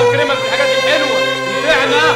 ويكرمك بالحاجات الحلوه نعمه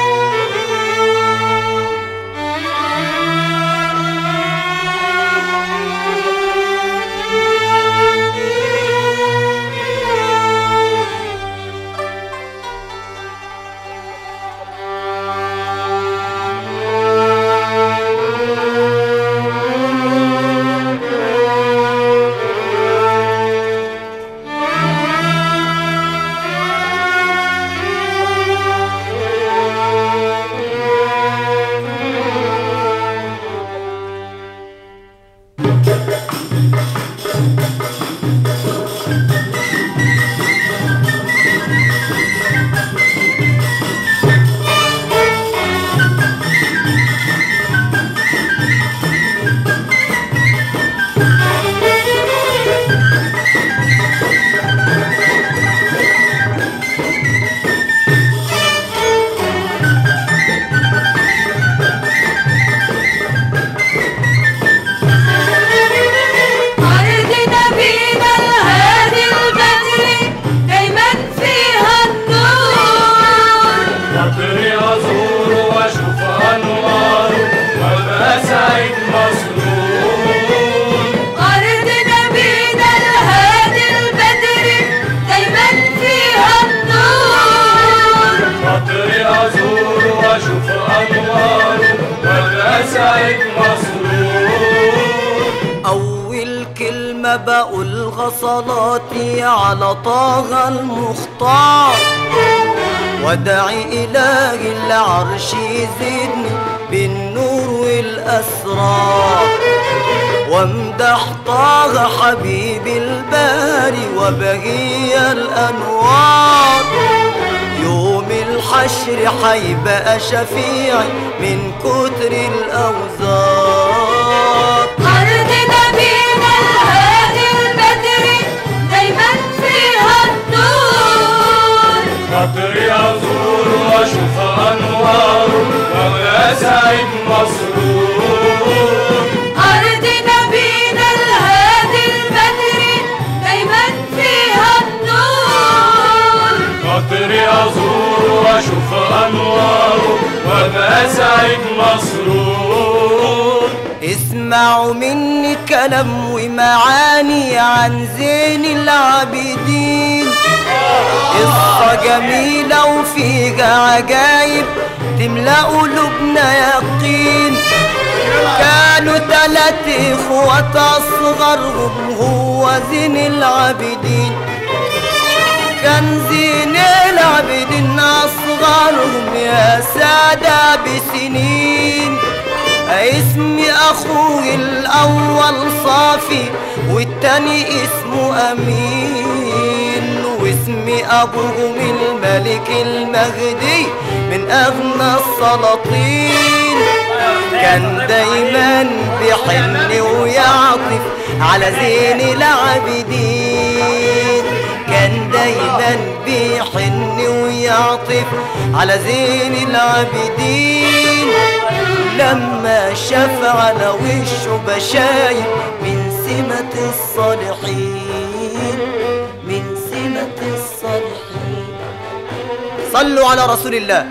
أرض نبينا الهادي البدري دايما فيها النور خاطري أزور وأشوف أنواره وأبقى سعيد مسرور أرض نبينا الهادي البدري دايما فيها النور خاطري أزور وأشوف أنواره وأبقى سعيد مسرور أول كلمة بقولها صلاتي على طه المختار وادعي إلهي العرش يزيدني بالنور والأسرار وامدح طه حبيب الباري وبهي الأنوار يوم الحشر حيبقى شفيعي من كتر الأوزار أرض نبينا الهادي البدري دايما فيها النور خاطري أزور وأشوف أنواره وأبقى سعيد مسرور أرض نبينا الهادي البدري دايما فيها النور خاطري أزور وأشوف أنواره وأبقى سعيد مسرور اسمعوا مني كلام ومعاني عن زين العابدين قصة جميلة وفيها عجايب تملأ قلوبنا يقين كانوا تلات اخوات اصغرهم هو زين العابدين كان زين العابدين اصغرهم يا سادة بسنين اسمي اخوه الاول صافي والتاني اسمه امين واسمي ابوهم الملك المهدي من اغنى السلاطين كان دايما بيحن ويعطف على زين العابدين كان دايما بيحن ويعطف على زين العابدين لما شاف على وشه بشاير من سمة الصالحين من سمة الصالحين صلوا على رسول الله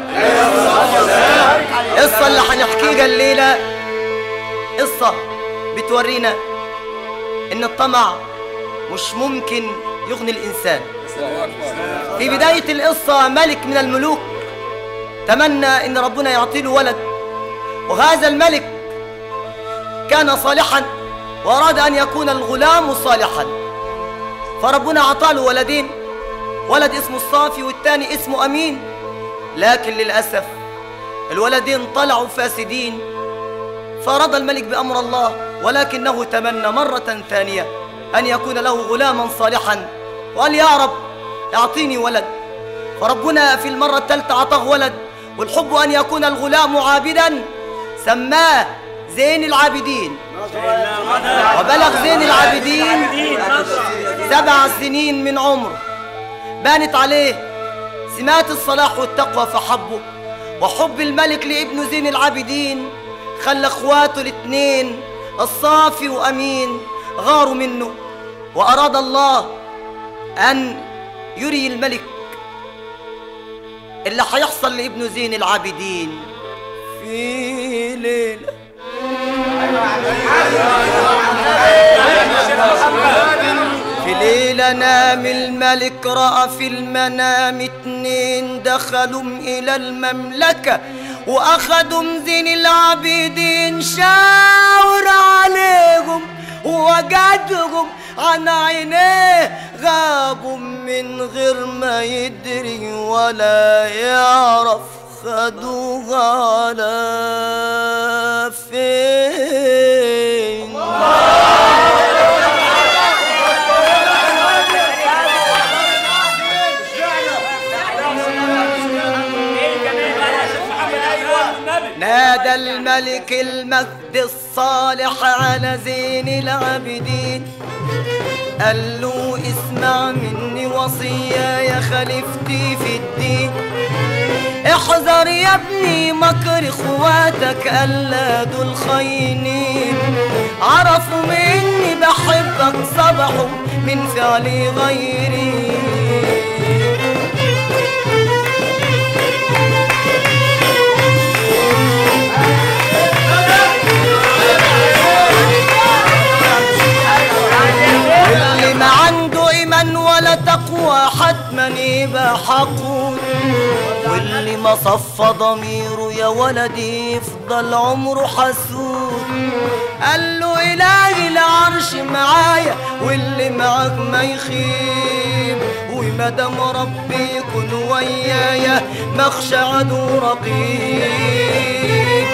قصة اللي هنحكيها الليلة قصة بتورينا إن الطمع مش ممكن يغني الإنسان في بداية القصة ملك من الملوك تمنى إن ربنا يعطيله ولد وهذا الملك كان صالحا وأراد أن يكون الغلام صالحا فربنا أعطاله ولدين ولد اسمه الصافي والتاني اسمه أمين لكن للأسف الولدين طلعوا فاسدين فرضى الملك بأمر الله ولكنه تمنى مرة ثانية أن يكون له غلاما صالحا وقال يا رب اعطيني ولد فربنا في المرة الثالثة أعطاه ولد والحب أن يكون الغلام عابدا سماه زين العابدين وبلغ زين العابدين سبع سنين من عمره بانت عليه سمات الصلاح والتقوى فحبه وحب الملك لابنه زين العابدين خلى اخواته الاثنين الصافي وامين غاروا منه واراد الله ان يري الملك اللي هيحصل لابنه زين العابدين في ليلة في ليلة نام الملك رأى في المنام اتنين دخلوا إلى المملكة وأخدوا زين العابدين شاور عليهم ووجدهم عن عينيه غابوا من غير ما يدري ولا يعرف خدوها على فين نادى الملك المجد الصالح على زين العابدين قال له اسمع مني وصية يا خليفتي في الدين احذر يا ابني مكر اخواتك الا دول خاينين عرفوا مني بحبك صبحوا من فعلي غيري اللي ما عنده ايمان ولا تقوى حتما يبقى حقود واللي ما صفى ضميره يا ولدي يفضل عمره حسود قال له الهي العرش معايا واللي معاك ما يخيب وما دام ربي يكون ويايا مخشى عدو رقيب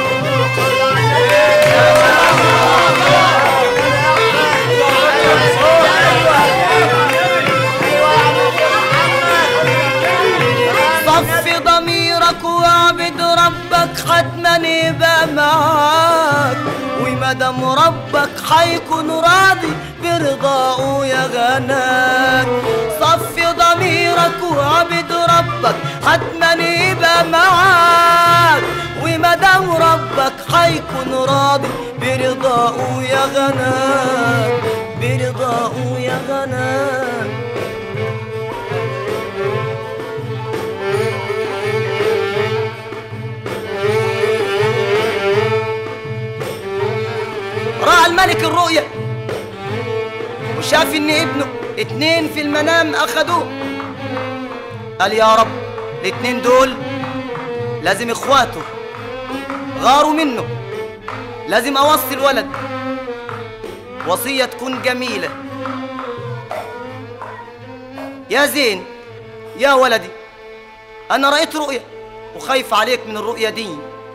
صفي ضميرك واعبد ربك حتما يبقى معاك وما دام ربك حيكون راضي برضاه يا غناك صفي ضميرك واعبد ربك حتما يبقى معاك وما دام ربك حيكون راضي برضاه يا غناك برضاه يا غناك رأى الملك الرؤيا وشاف ان ابنه اتنين في المنام اخدوه قال يا رب الاتنين دول لازم اخواته غاروا منه لازم اوصي الولد وصية تكون جميلة يا زين يا ولدي انا رأيت رؤيا وخايف عليك من الرؤيا دي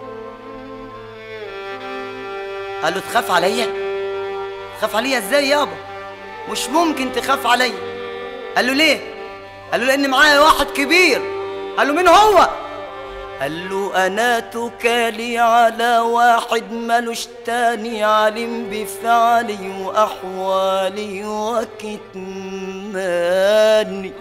قال له تخاف عليا تخاف عليا ازاي يابا مش ممكن تخاف عليا قال له ليه قال له لان معايا واحد كبير قال له مين هو قال له انا تكالي على واحد ملوش تاني علم بفعلي واحوالي وكتماني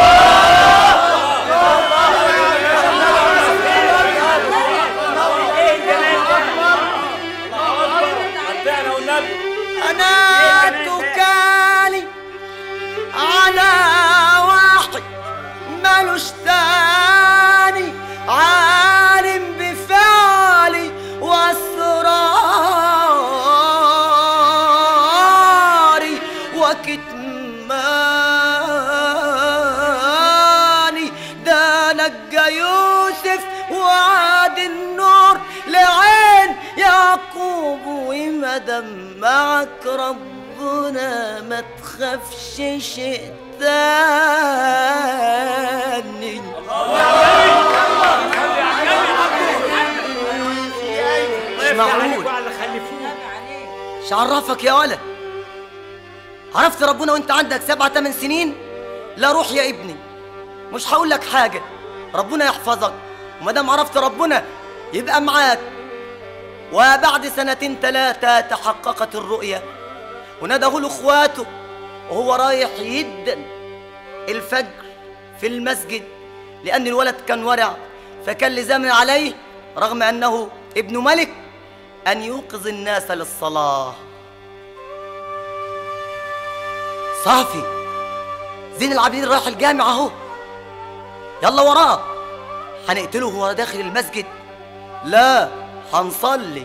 متعنا والنبي انا تكالي على واحد ملوش تاني عالم بفعلي واسراري وكتماني ده نجى يوسف وعاد النور لعين يعقوب ومدام معك ربنا ما تخافش شيء تاني مش معقول مش عرفك يا ولد عرفت ربنا وانت عندك سبعة تمن سنين لا روح يا ابني مش هقول لك حاجة ربنا يحفظك وما دام عرفت ربنا يبقى معاك وبعد سنتين ثلاثة تحققت الرؤية وناداه له اخواته وهو رايح يدن الفجر في المسجد لأن الولد كان ورع فكان لزاما عليه رغم أنه ابن ملك أن يوقظ الناس للصلاة صافي زين العابدين رايح الجامع اهو يلا وراه هنقتله وهو داخل المسجد لا هنصلي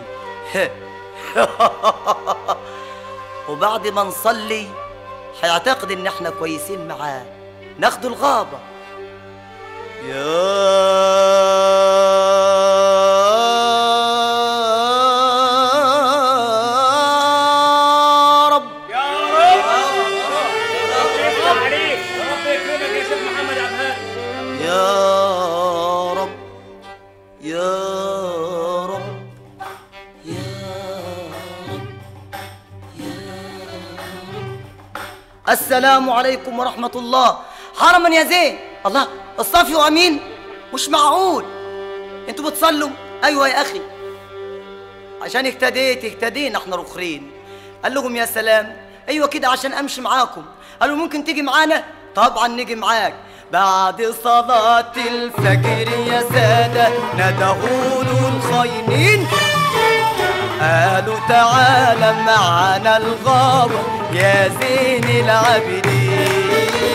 وبعد ما نصلي هيعتقد ان احنا كويسين معاه ناخده الغابة يا رب يا رب ربنا يفتح عليك ربنا يكرمك يا شيخ محمد عبد الهادي يا رب يا رب يا رب يا رب السلام عليكم ورحمة الله حرما يا زين الله الصافي وأمين مش معقول انتوا بتصلوا ايوه يا اخي عشان اهتديت اهتدينا احنا رخرين قال لهم يا سلام ايوه كده عشان امشي معاكم قالوا ممكن تيجي معانا طبعا نيجي معاك بعد صلاة الفجر يا سادة ندهوا الخاينين قالوا تعالى معانا الغابة يا زين العابدين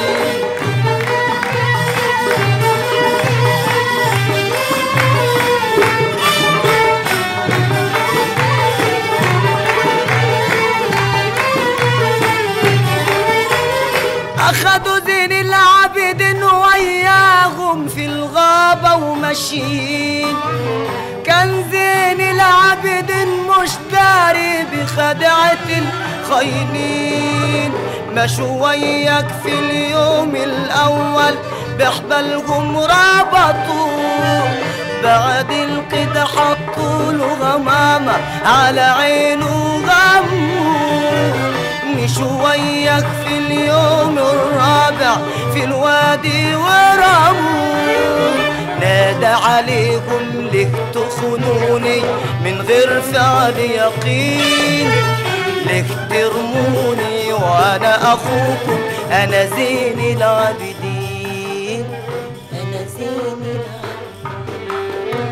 أخدوا زين العابدين وياهم في الغابة وماشيين كان زين العابدين مش داري بخدعة الخاينين مشوا وياك في اليوم الأول بحبلهم ربطوا بعد القدح حطوا له غمامة على عينه غموا مشوا وياك في اليوم الرابع في الوادي ورموا نادى عليكم لك تخونوني من غير فعل يقين لك ترموني وانا اخوكم انا زين العابدين انا زين العابدين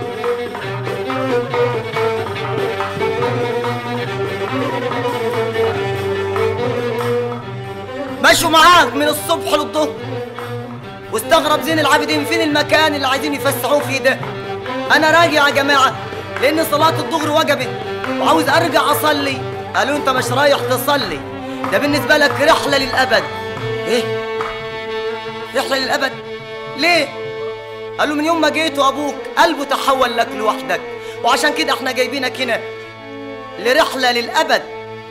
مشوا معاه من الصبح للظهر واستغرب زين العابدين فين المكان اللي عايزين يفسحوه فيه ده انا راجع يا جماعه لان صلاه الظهر وجبت وعاوز ارجع اصلي قالوا انت مش رايح تصلي ده بالنسبه لك رحله للابد ايه رحله للابد ليه قالوا من يوم ما جيت وابوك قلبه تحول لك لوحدك وعشان كده احنا جايبينك هنا لرحله للابد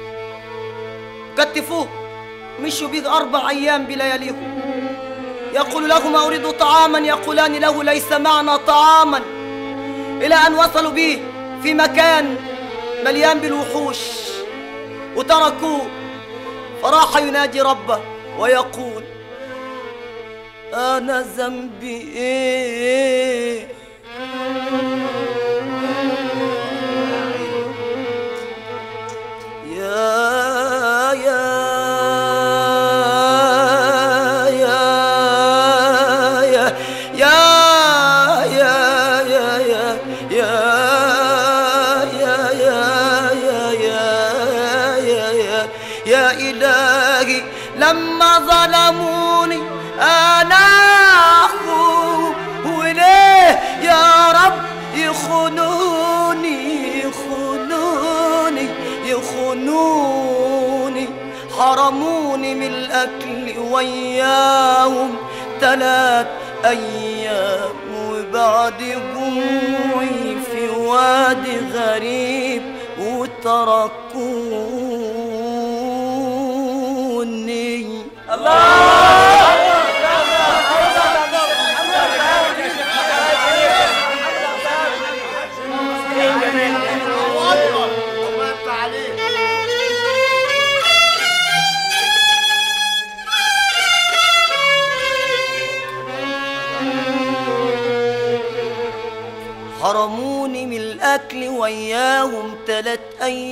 كتفوه مشوا بيه أربع أيام بلياليهم يقول لهما أريد طعاما يقولان له ليس معنا طعاما إلى أن وصلوا به في مكان مليان بالوحوش وتركوه فراح يناجي ربه ويقول أنا ذنبي إيه يا يا يا يا يا يا يا يا يا يا يا يا يا يا يا إلهي لما ظلموني أنا أخوه وليه يا رب يخونوني يخونوني يخونوني حرموني من الأكل وياهم تلات أيام وبعد جوعي في وادي غريب وتركوني حرموني من الأكل وياهم تلات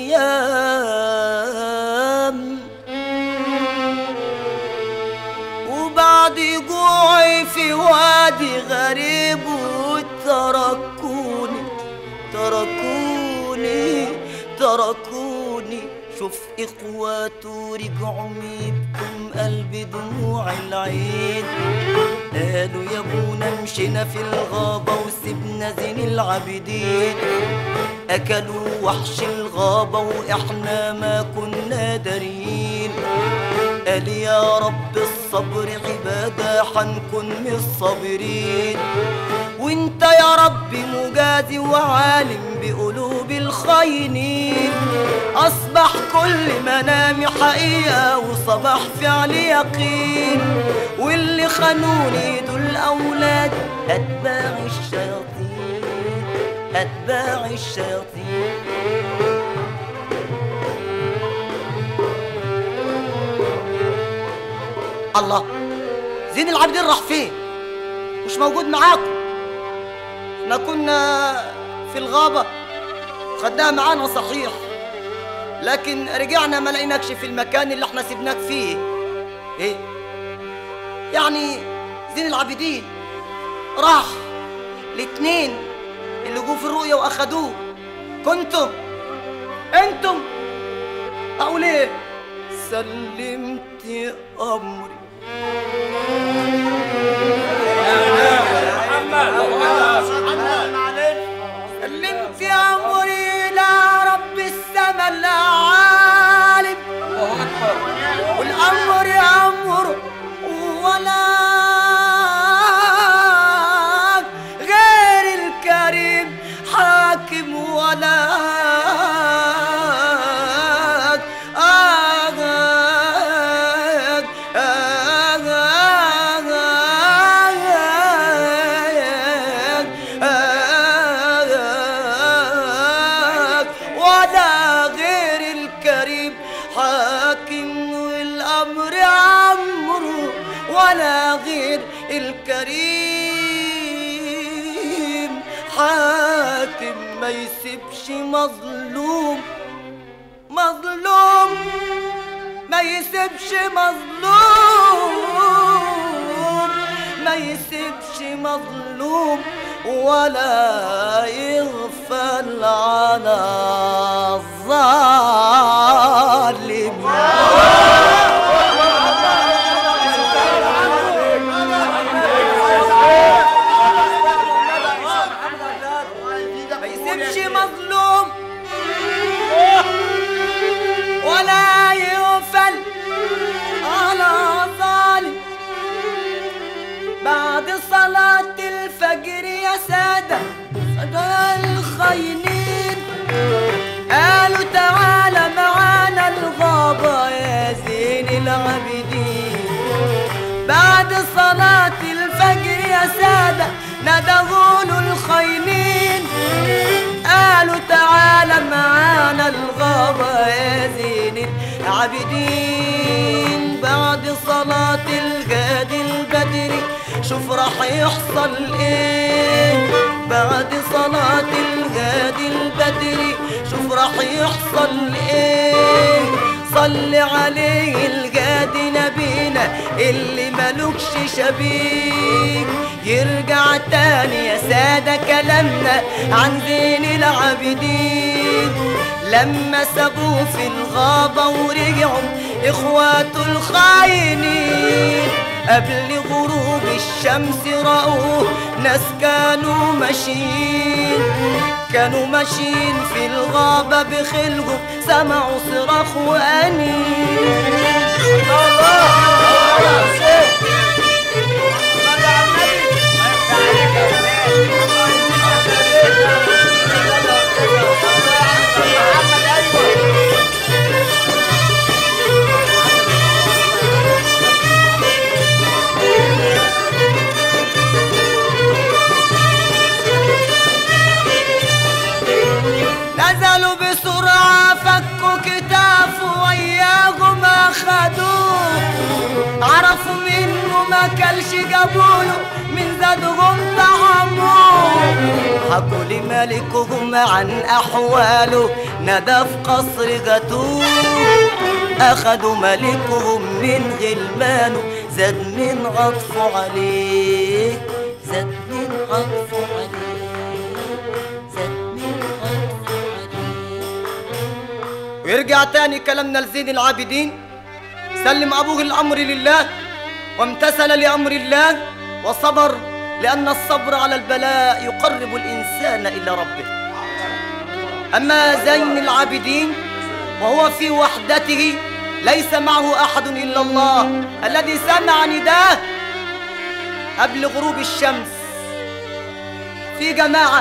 أيام وبعد جوعي في وادي غريب وتركوني تركوني تركوني شوف إخواته رجعوا يبكم قلبي دموع العين قالوا يا ابونا مشينا في الغابة وسبنا زين العابدين أكلوا وحش الغابة وإحنا ما كنا دارين قال يا رب الصبر عبادة حنكون من الصابرين وانت يا رب مجازي وعالم بقلوب الخاينين أصبح كل منامي حقيقة وصباح فعلي يقين واللي خانوني دول أولاد أتباع الشياطين أتباع الشياطين الله زين العابدين راح فين مش موجود معاكم احنا كنا في الغابة خدناها معانا صحيح لكن رجعنا ما لقيناكش في المكان اللي احنا سيبناك فيه ايه يعني زين العابدين راح الاتنين اللي جو في الرؤية واخدوه كنتم انتم اقول ايه سلمت امري سلمت امري الى رب السما العالم والامر امر ولا غير الكريم حاكم ولا ولا غير الكريم حاكم والأمر عمره ولا غير الكريم حاكم ما يسيبش مظلوم مظلوم ما يسيبش مظلوم ما يسيبش مظلوم ولا يغفل على الظالم ما يسيبش مظلوم ولا يغفل على ظالم بعد صلاة الفجر يا سادة صدى الخاينين قالوا تعالى معانا الغابة يا زين العابدين بعد صلاة الفجر يا سادة ندغوا الخاينين قالوا تعالى معانا الغابة يا زين العابدين بعد صلاة الجاد البدري شوف راح يحصل ايه بعد صلاة الجاد البدري شوف راح يحصل ايه صل عليه الجاد نبينا اللي ملوكش شبيه يرجع تاني يا سادة كلامنا عن زين العابدين لما سابوه في الغابة ورجعوا اخواته الخاينين قبل غروب الشمس رأوه ناس كانوا ماشيين كانوا ماشيين في الغابة بخلقهم سمعوا صراخ وأنين نزلوا بسرعة فكوا كتافه وياهم أخدوه عرفوا منه ما كلش جابوله من زادهم طعموه حكوا لملكهم عن أحواله ندى في قصر جاتوه أخدوا ملكهم من غلمانه زاد من عطفه عليه زاد من عطفه عليه زاد من عطفه عليه ويرجع تاني كلامنا لزين العابدين سلم أبوه الأمر لله وامتثل لأمر الله وصبر لأن الصبر على البلاء يقرب الإنسان إلى ربه أما زين العابدين وهو في وحدته ليس معه أحد إلا الله الذي سمع نداه قبل غروب الشمس في جماعة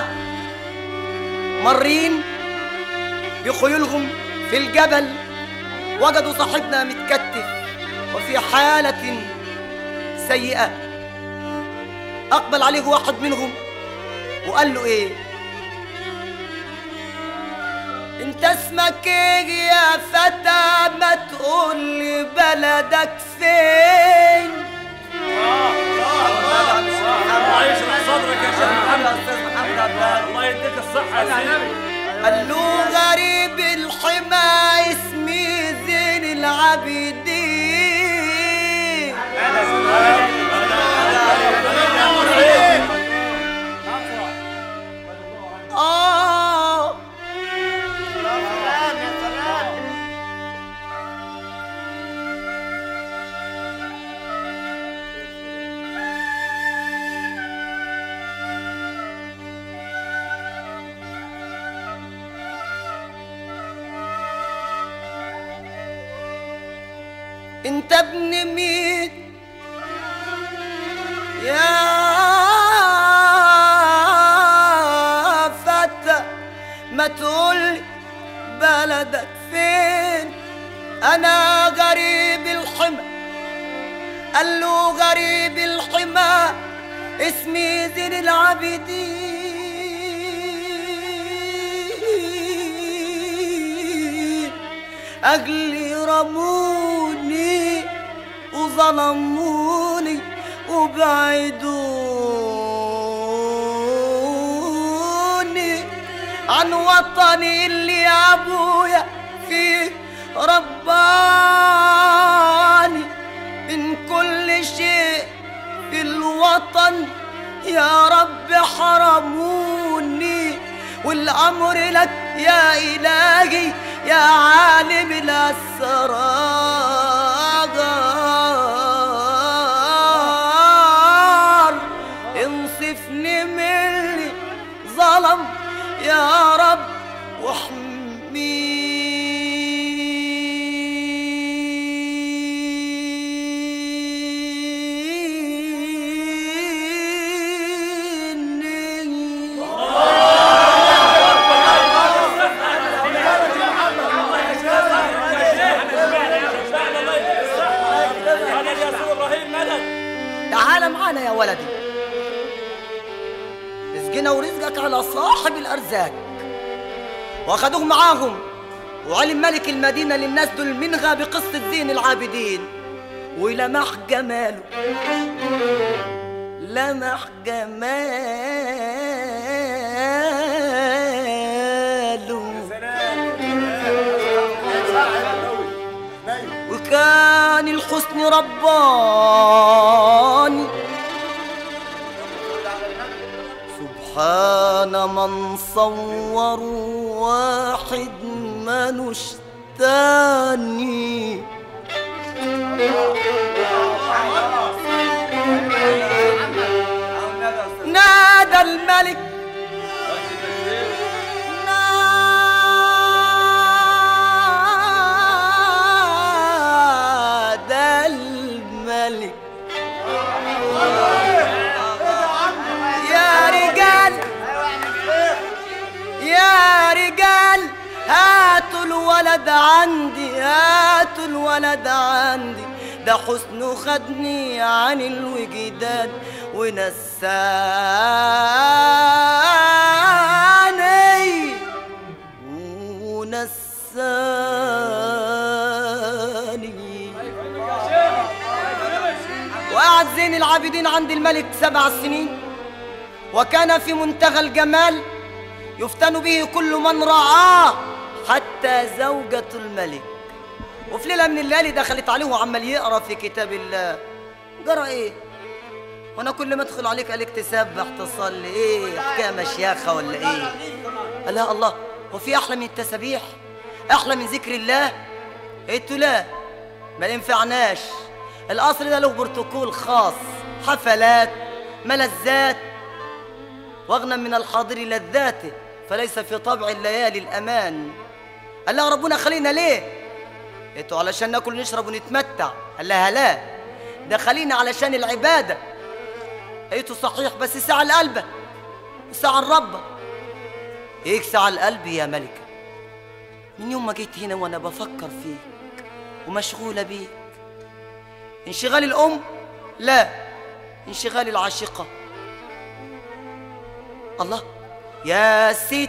مرين بخيولهم في الجبل وجدوا صاحبنا متكتف وفي حالة سيئة أقبل عليه واحد منهم وقال له إيه انت اسمك ايه يا فتى ما تقول لي بلدك فين الله يشرح صدرك يا شيخ محمد الله يديك الصحة يا سيدي قال له غريب الحما اسمي زين العابدين آه انت ابن مين يا فتى ما تقول بلدك فين انا غريب الحمى قال له غريب الحمى اسمي زين العابدين أجلي رموني وظلموني وبعدوني عن وطني اللي أبويا فيه رباني من كل شيء في الوطن يا رب حرموني والأمر لك يا إلهي يا عالم الأسرار انصفني من اللي ظلم يا رب واحميني مدد يا سيدي ابراهيم مدد تعال معانا يا ولدي رزقنا ورزقك على صاحب الأرزاق واخدوه معاهم وعلم ملك المدينة للناس دول منها بقصة زين العابدين ولمح جماله لمح جماله وكان الحسن رباني سبحان من صور واحد ملوش تاني نادى الملك نادى الملك يا رجال يا رجال هاتوا الولد عندي هاتوا الولد عندي ده حسنه خدني عن الوجدان ونساني ونساني وقعد زين العابدين عند الملك سبع سنين وكان في منتهى الجمال يفتن به كل من رآه حتى زوجة الملك وفي ليلة من الليالي دخلت عليه وعمال يقرا في كتاب الله جرى ايه؟ وانا كل ما ادخل عليك عليك تسبح تصلي ايه حكايه مشياخه ولا ايه؟ قال لها الله هو في احلى من التسابيح؟ احلى من ذكر الله؟ قلت له لا ما ينفعناش القصر ده له بروتوكول خاص حفلات ملذات واغنى من الحاضر لذاته فليس في طبع الليالي الأمان قال لها ربنا خلينا ليه قلتوا علشان ناكل ونشرب ونتمتع قال لها لا ده خلينا علشان العبادة قلتوا صحيح بس ساعة القلب وساعة الرب هيك ساعة القلب يا ملكة من يوم ما جيت هنا وانا بفكر فيك ومشغولة بيك انشغال الأم لا انشغال العاشقة الله يا ست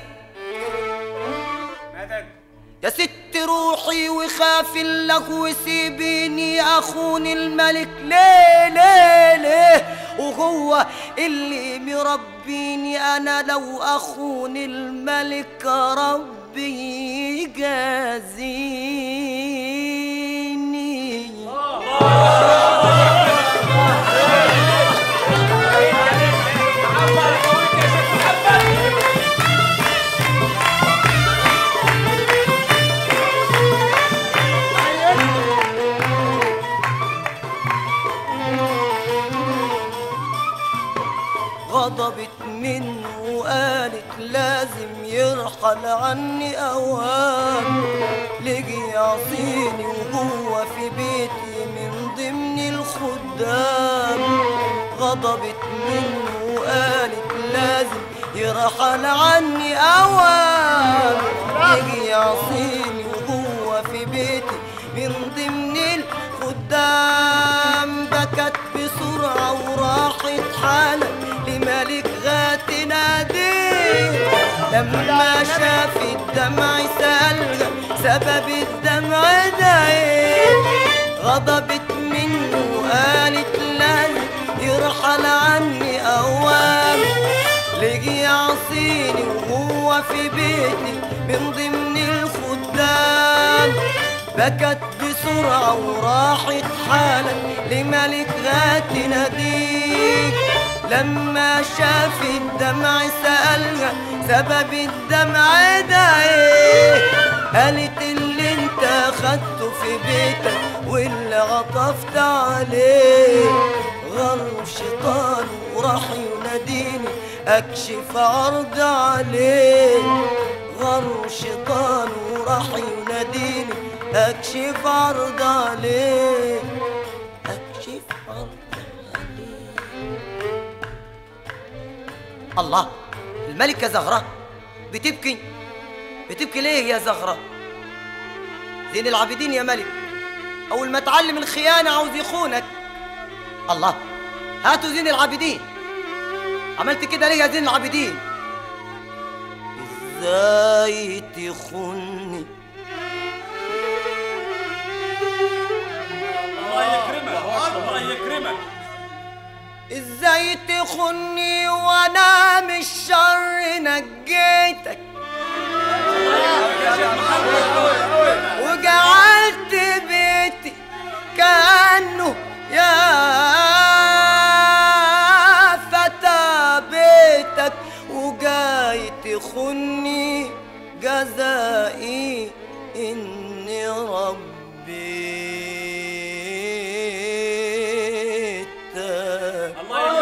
مدد يا ست روحي وخاف لك وسيبيني اخون الملك ليه ليه ليه وهو اللي مربيني انا لو اخون الملك ربي يجازيني غضبت منه وقالت لازم يرحل عني اوهام لجي يعصيني وهو في بيتي من ضمن الخدام غضبت منه وقالت لازم يرحل عني اوهام لجي يعصيني وهو في بيتي من ضمن الخدام بكت بسرعة وراحت حالة لملك غات ناديه لما شاف الدمع سألها سبب الدمع ده ايه غضبت منه وقالت لازم يرحل عني أوام لجي يعصيني وهو في بيتي من ضمن الخدام بكت بسرعة وراحت حالا لملك غات ناديك لما شاف الدمع سألها سبب الدمع ده ايه قالت اللي انت اخدته في بيتك واللي عطفت عليه غر شيطان وراح يناديني اكشف عرض عليه غر شيطان وراح يناديني اكشف عرض عليه اكشف عرض عليه الله الملكة زهرة بتبكي بتبكي ليه يا زهرة زين العابدين يا ملك أول ما تعلم الخيانة عاوز يخونك الله هاتوا زين العابدين عملت كده ليه يا زين العابدين ازاي تخوني الله يكرمك الله يكرمك ازاي تخني وانا من الشر نجيتك وجعلت بيتي كأنه يا فتى بيتك وجاي تخني جزائي إني ربيتك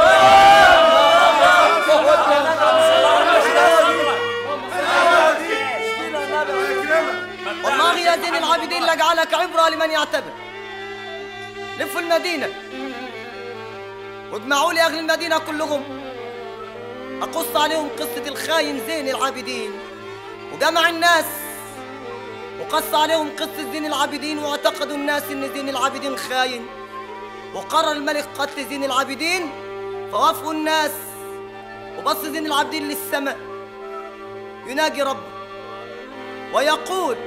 والله يا زين العابدين لجعلك عبرة لمن يعتبر لفوا المدينة واجمعوا لي أهل المدينة كلهم أقص عليهم قصة الخاين زين العابدين وجمع الناس وقص عليهم قصة زين العابدين واعتقدوا الناس إن زين العابدين خاين وقرر الملك قتل زين العابدين فوافقوا الناس وبص زين العابدين للسماء يناجي ربه ويقول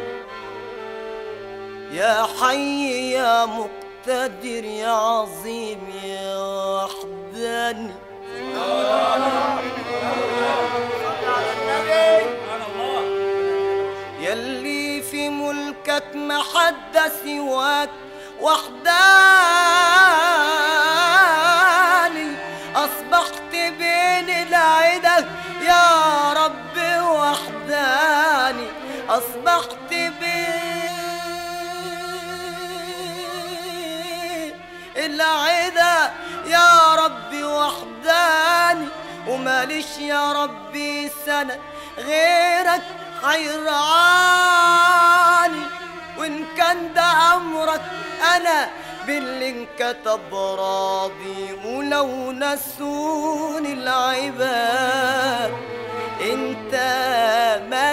يا حي يا مقتدر يا عظيم يا وحداني يلي في ملكك ما حد سواك وحداني أصبحت بين العدى يا رب وحداني أصبحت بين العدى يا رب وحداني وماليش يا ربي سند غيرك حيراني وإن كان ده أمرك أنا باللي انكتب راضي ولو نسوني العباد انت ما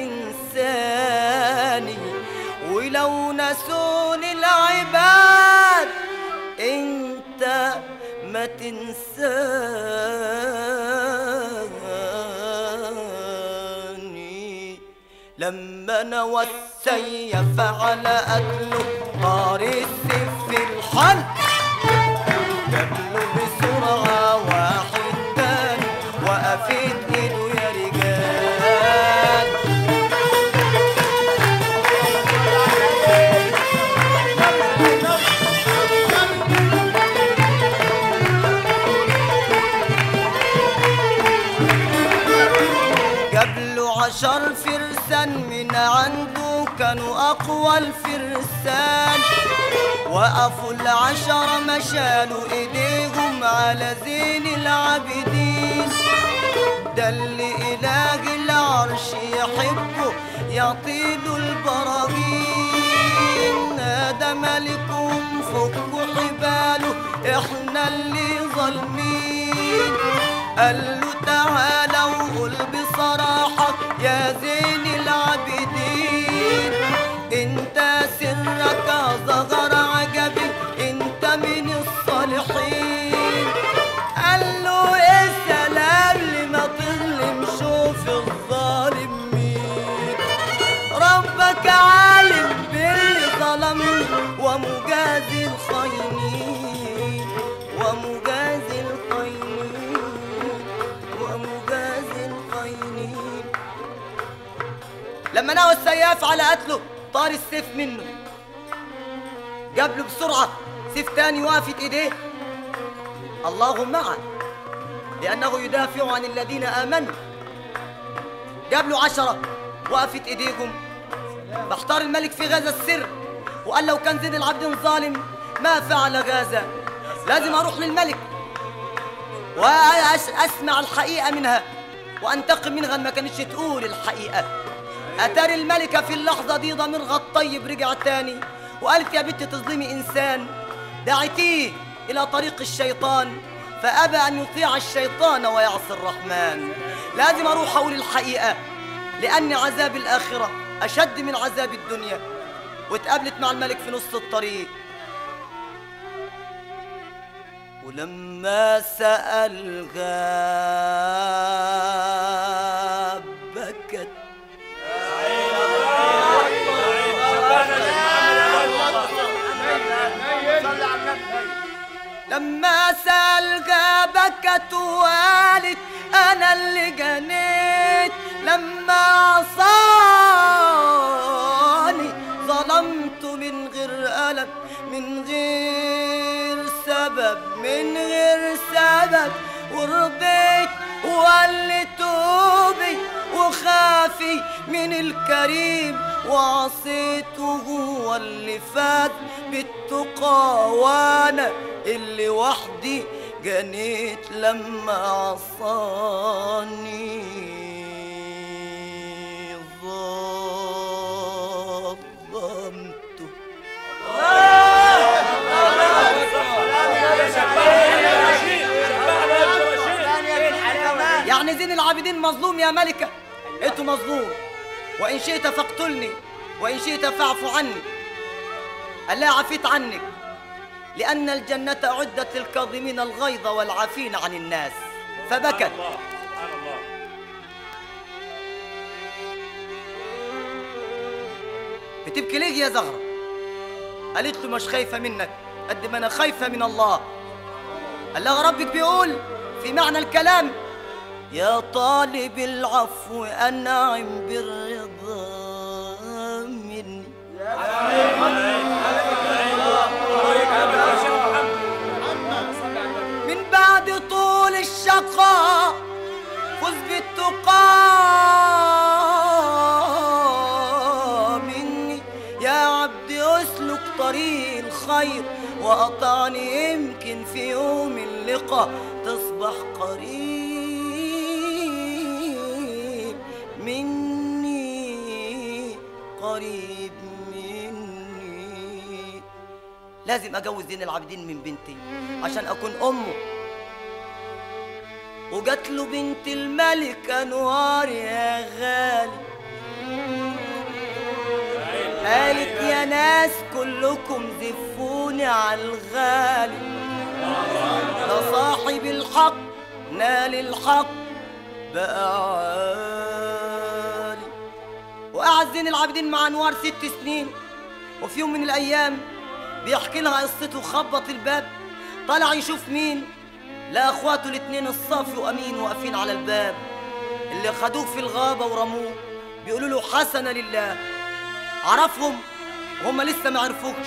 تنساني ولو نسوني العباد انت ما تنساني لما نوى السيف على قتله طار السيف في الحلق جابله بسرعة واحد تاني وقفت ايده يا رجال جابله عشر فرسان من عنده كانوا أقوى الفرسان وقفوا العشرة مشالوا ايديهم على زين العابدين ده اللي إله العرش يحبه يطيل البراجين نادى ملكهم فكوا حباله احنا اللي ظالمين قال له تعالى وقول بصراحة يا زين العابدين انت سرك ظهر عجبي انت من الصالحين قال له ايه السلام لما تظلم شوف الظالم مين ربك عالم باللي ظلمني ومجازي الخاينين ومجازي الخاينين ومجازي الخاينين لما نوى السياف على قتله طار السيف منه جاب له بسرعة سيف تاني وقفت ايديه الله معه لأنه يدافع عن الذين آمنوا جاب له عشرة وقفت ايديهم فاختار الملك في غزة السر وقال لو كان زين العبد ظالم ما فعل غازة لازم اروح للملك واسمع الحقيقة منها وانتقم منها إن ما كانتش تقول الحقيقة اتاري الملكة في اللحظة دي ضميرها الطيب رجع تاني وقالت يا بنت تظلمي انسان دعيتيه الى طريق الشيطان فابى ان يطيع الشيطان ويعصي الرحمن لازم اروح اقول الحقيقة لان عذاب الاخرة اشد من عذاب الدنيا واتقابلت مع الملك في نص الطريق ولما سألها بكت لما سألها بكت وقالت أنا اللي جنيت لما عصاني ظلمت من غير ألم من غير سبب من غير سبب ورضيت وقال لي توبي وخافي من الكريم وعصيته هو اللي فات بالتقى وانا اللي وحدي جنيت لما عصاني ظلمته يعني زين العابدين مظلوم يا ملكة انت مظلوم وإن شئت فاقتلني وإن شئت فاعف عني قال لها عفيت عنك لأن الجنة أعدت للكاظمين الغيظ والعافين عن الناس فبكت الله سبحان الله بتبكي ليه يا زهرة قالت له مش خايفة منك قد ما أنا خايفة من الله قال لها ربك بيقول في معنى الكلام يا طالب العفو أنعم بالرضا مني من بعد طول الشقاء فز بالتقى مني يا عبدي اسلك طريق الخير قطعني يمكن في يوم اللقاء تصبح قريب مني قريب مني لازم اجوز زين العابدين من بنتي عشان اكون امه وجات له بنت الملك انوار يا غالي قالت يا ناس كلكم زفوني على الغالي ده صاحب الحق نال الحق بقى عالي وقعد زين العابدين مع انوار ست سنين وفي يوم من الايام بيحكي لها قصته خبط الباب طلع يشوف مين لا اخواته الاتنين الصافي وامين واقفين على الباب اللي خدوه في الغابه ورموه بيقولوا له حسنه لله عرفهم وهم لسه ما عرفوكش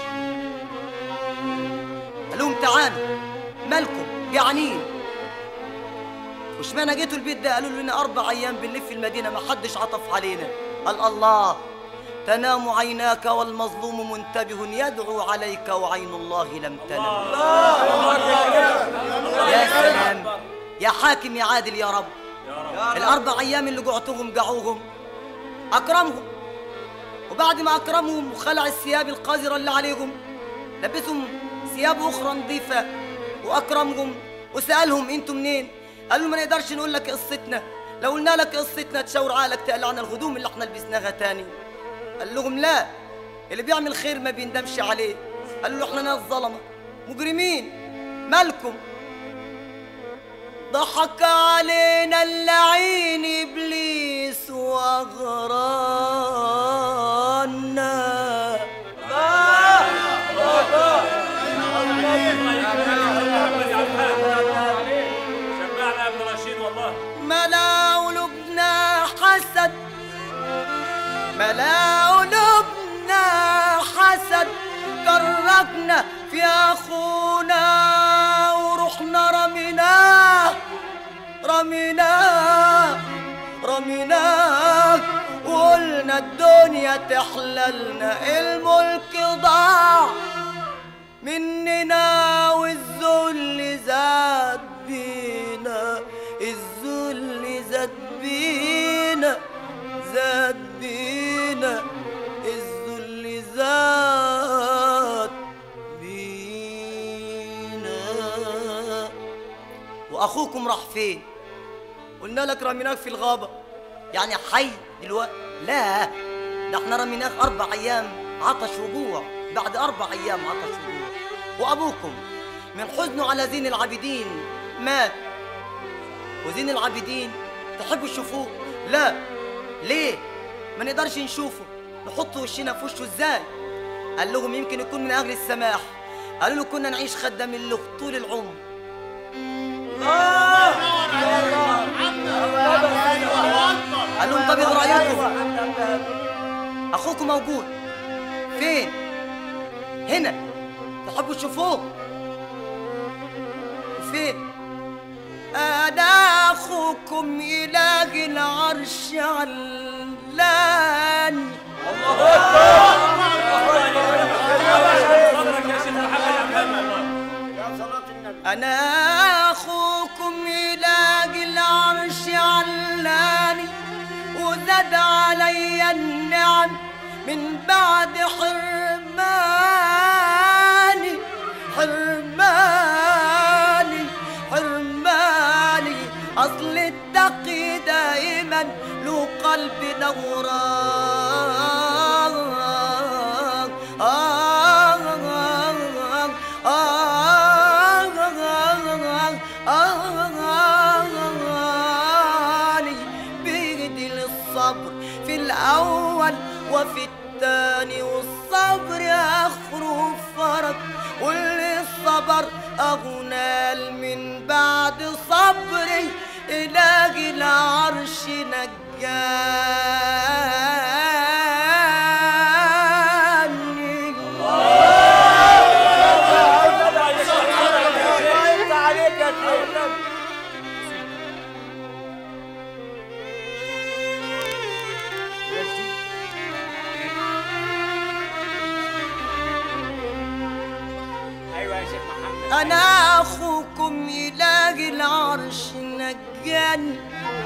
قال لهم تعالوا مالكم جعانين وش معنى جيتوا البيت ده قالوا لنا اربع ايام بنلف المدينه ما حدش عطف علينا قال الله تنام عيناك والمظلوم منتبه يدعو عليك وعين الله لم تنم يا سلام يا حاكم يا عادل يا رب الاربع ايام اللي جعتهم جعوهم اكرمهم وبعد ما اكرمهم وخلع الثياب القذره اللي عليهم لبسهم ثياب اخرى نظيفه واكرمهم وسالهم انتوا منين قالوا ما نقدرش نقول لك قصتنا لو قلنا لك قصتنا تشاور عقلك تقلعنا الهدوم اللي احنا لبسناها تاني قال لهم لا اللي بيعمل خير ما بيندمش عليه قالوا له احنا ناس ظلمه مجرمين مالكم ضحك علينا اللعين ابليس واغرانا شبعنا يا ابن رشيد والله ملا قلوبنا حسد ملا قلوبنا حسد جربنا في اخونا ورحنا رميناه رميناه رميناه وقلنا الدنيا تحللنا الملك ضاع مننا والذل زاد بينا الذل زاد بينا زاد بينا الذل زاد بينا واخوكم راح فين قلنا لك رميناك في الغابه يعني حي دلوقتي لا ده احنا رميناك اربع ايام عطش وجوع بعد اربع ايام عطش وجوع وابوكم من حزنه على زين العابدين مات وزين العابدين تحبوا تشوفوه لا ليه ما نقدرش نشوفه نحط وشنا في وشه ازاي قال لهم يمكن يكون من اهل السماح قالوا له كنا نعيش خدام له طول العمر قال لهم طب ايه رايكم اخوكم موجود فين هنا تحبوا تشوفوه فين انا اخوكم اله العرش علاني صدرك يا شيخ محمد يا محمد انا اخوكم اله العرش علاني وزاد علي النعم من بعد حرماني حرماني حرماني اصل التقي دائما له قلب نوران آه آه بيدي للصبر في الأول وفي الثاني والصبر آخره فرج واللي صبر أغنال من بعد صبري إله العرش نجاني انت عليك يا شيخ أنا أخوكم إله العرش نجاني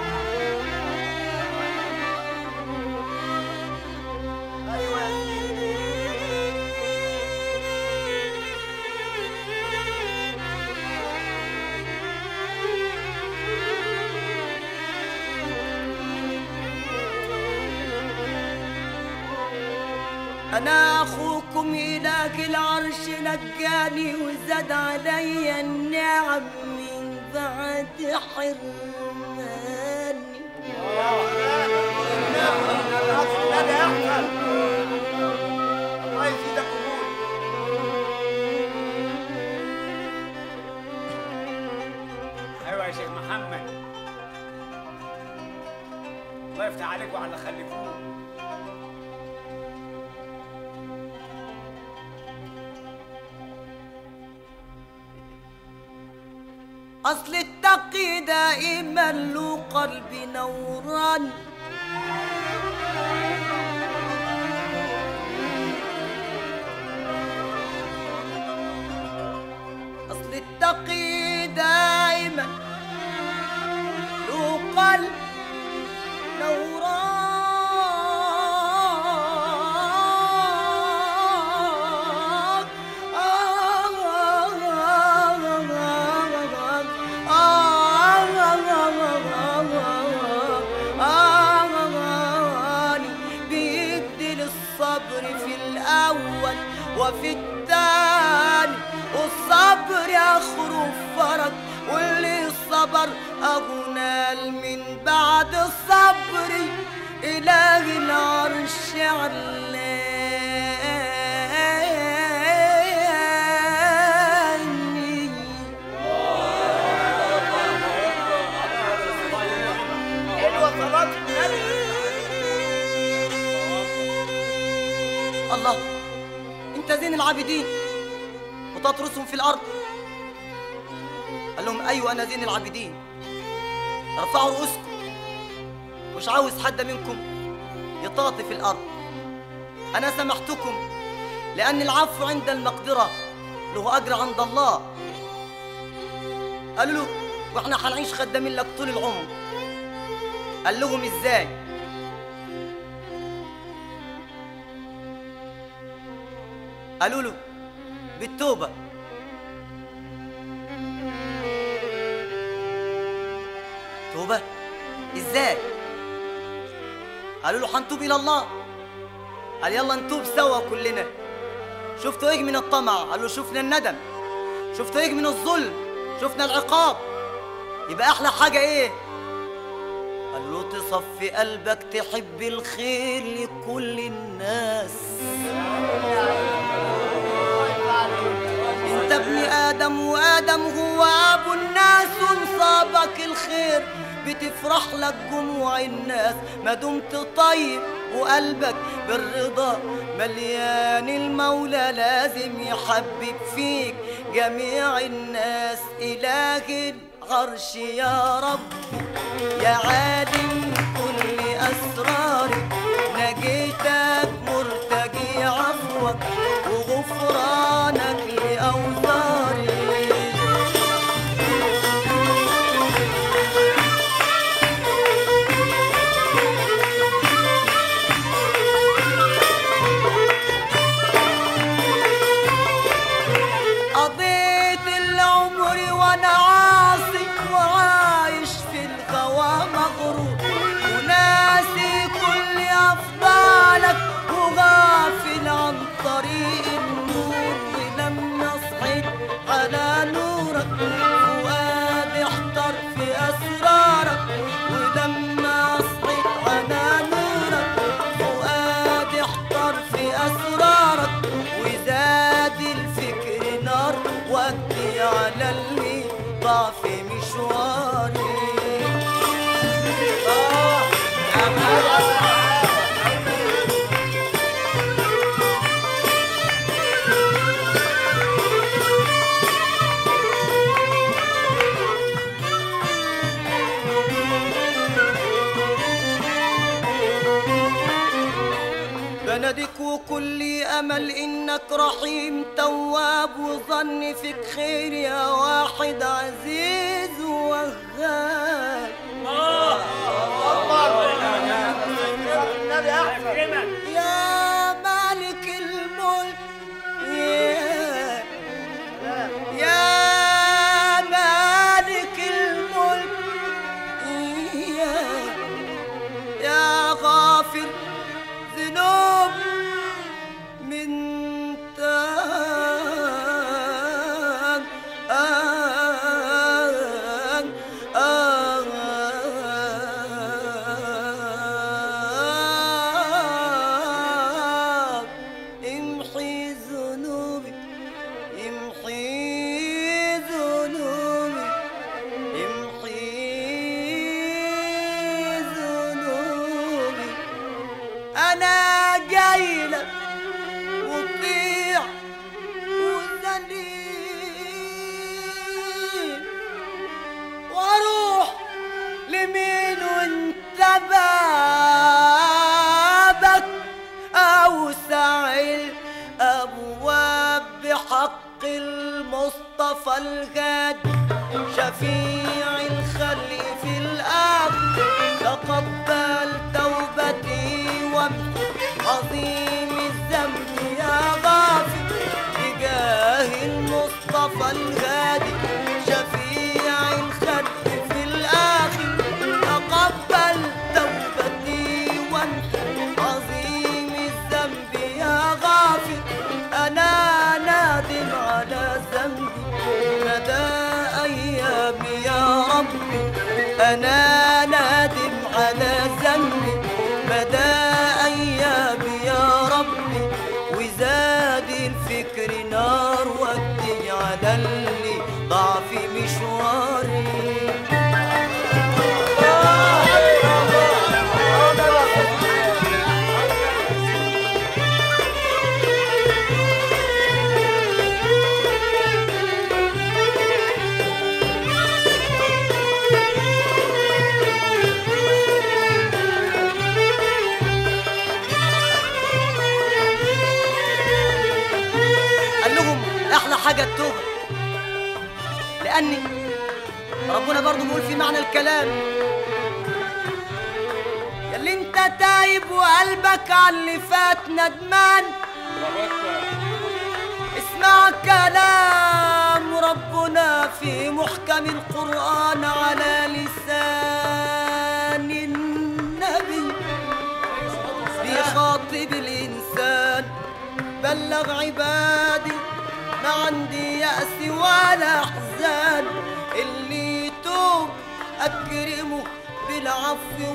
أنا أخوكم إله العرش نجاني وزاد علي النعم من بعد حرماني الله يزيدك قبول ايوه يا شيخ محمد الله يفتح عليك وعلى اللي خلفوه أصل التقي دائما له قلبي نوران أصل التقي دائما له قلب نوران بيدي للصبر في الأول وفي الثاني والصبر يخرج فرج واللي صبر أبو نال من بعد الصبر إله العرش علاني حلوه صلاه النبي الله انت زين العابدين وتطرسهم في الارض قال لهم ايوه انا زين العابدين ارفعوا رؤوسكم مش عاوز حد منكم يطاطي في الارض انا سمحتكم لان العفو عند المقدره له اجر عند الله قالوا له واحنا هنعيش خدامين لك طول العمر قال لهم ازاي قالوا له بالتوبة توبة ازاي قالوا له هنتوب الى الله قال يلا نتوب سوا كلنا شفتوا ايه من الطمع قالوا شفنا الندم شفتوا ايه من الظلم شفنا العقاب يبقى احلى حاجة ايه قال له تصفي قلبك تحب الخير لكل الناس انت ابن ادم وادم هو ابو الناس وانصابك الخير بتفرح لك جموع الناس ما دمت طيب وقلبك بالرضا مليان المولى لازم يحبب فيك جميع الناس اله العرش يا رب يا عالم كل أسراري نجيتك مرتجي عفوك وغفرانك لأوزاري قضيت العمر وانا عاصي وعايش في الغوا مغرور وناسي كل افضالك وغافل عن طريق النور ولما صحيت على نورك فؤادي احتر في اسرارك ولما صحيت على نورك فؤادي احتر في اسرارك وزاد الفكر نار ودي على اللي ضاع في مشواري آه يا مرحبا. بناديك وكل الأمل إنك رحيم تواب وظن فيك خير يا واحد عزيز وغاب النبي احمد أكرمك يا مالك الملك يا يا مالك الملك يا يا غافر ذنوب من تاب آن آن امحي ذنوبي امحي ذنوبي امحي ذنوبي انا جاي لك مطيع وذليل واروح لمين وانت بابك اوسع الابواب بحق المصطفى الغادي شفيع الخلق في الارض تقبل توبتي وامحو عظيم الذنب يا غافر بجاه المصطفى الغادي شفيع الخلق في الاخر تقبل توبتي وامحو عظيم الذنب يا غافر انا نادم على ذنبي مدى ايامي يا ربي انا نادم على ذنبي مدى ايامي يا ربي وزاد الفكر نار ودي على اللي ضاع في مشواري قال لهم احلى حاجه التوبه لاني ربنا برضو بيقول في معنى الكلام يا اللي انت تايب وقلبك على اللي فات ندمان اسمع كلام ربنا في محكم القرآن على لسان النبي بيخاطب الإنسان بلغ عبادي ما عندي يأس ولا أحزان اللي يتوب أكرمه بالعفو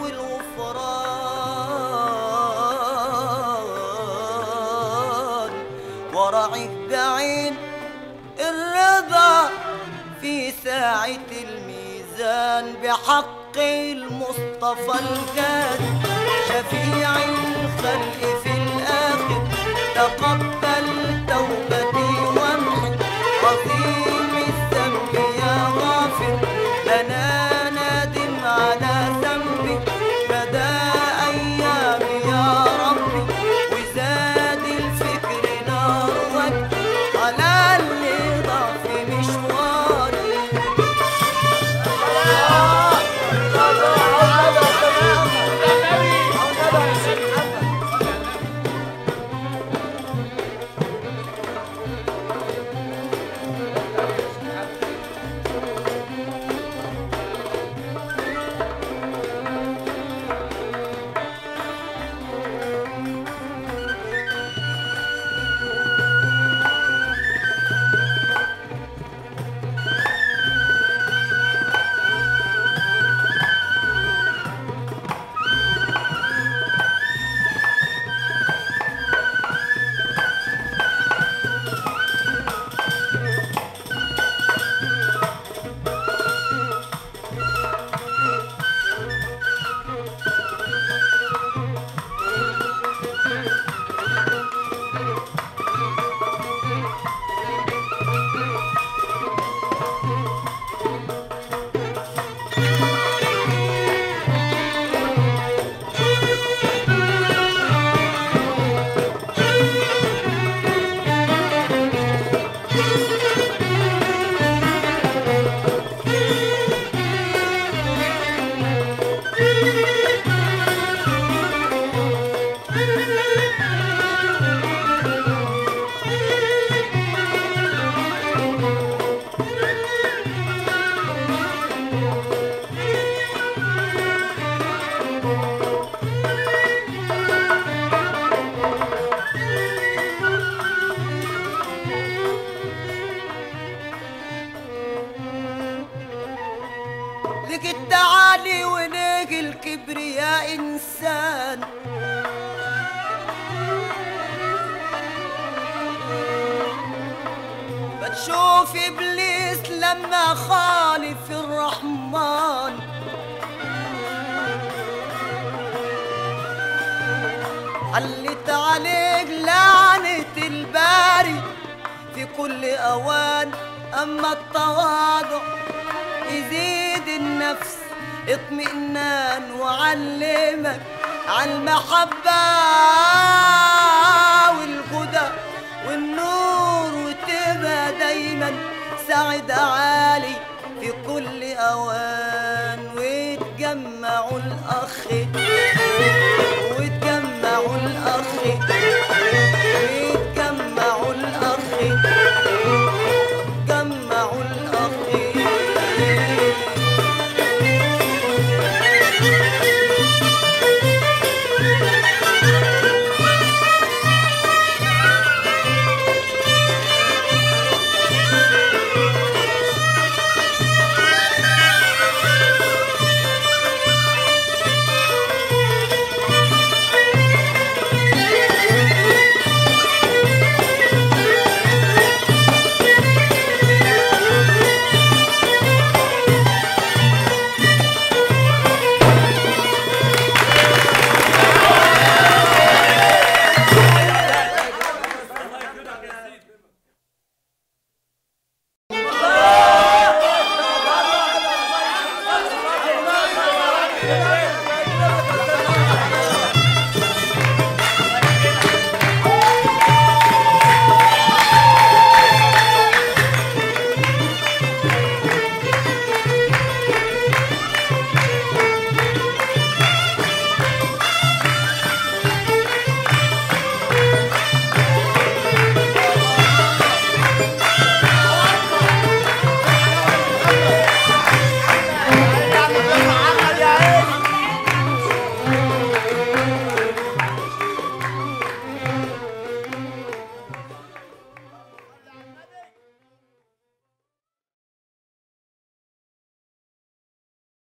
والغفران وراعيه بعين الرضا في ساعة الميزان بحق المصطفى الغالي شفيع الخلق في الآخر تقبل توبتي وامحي عظيم الذنب يا غافر أنا نادم على ذنبي مدى أيامي يا ربي وزاد الفكر نار وجهي على اللي ضاع في مشواري لك التعالي ولك الكبر يا إنسان بتشوف إبليس لما خالف الرحمن حلت عليك لعنة الباري في كل أوان أما التواضع يزيد النفس اطمئنان وعلمك على المحبة والهدى والنور وتبقى دايما سعد عالي في كل أوان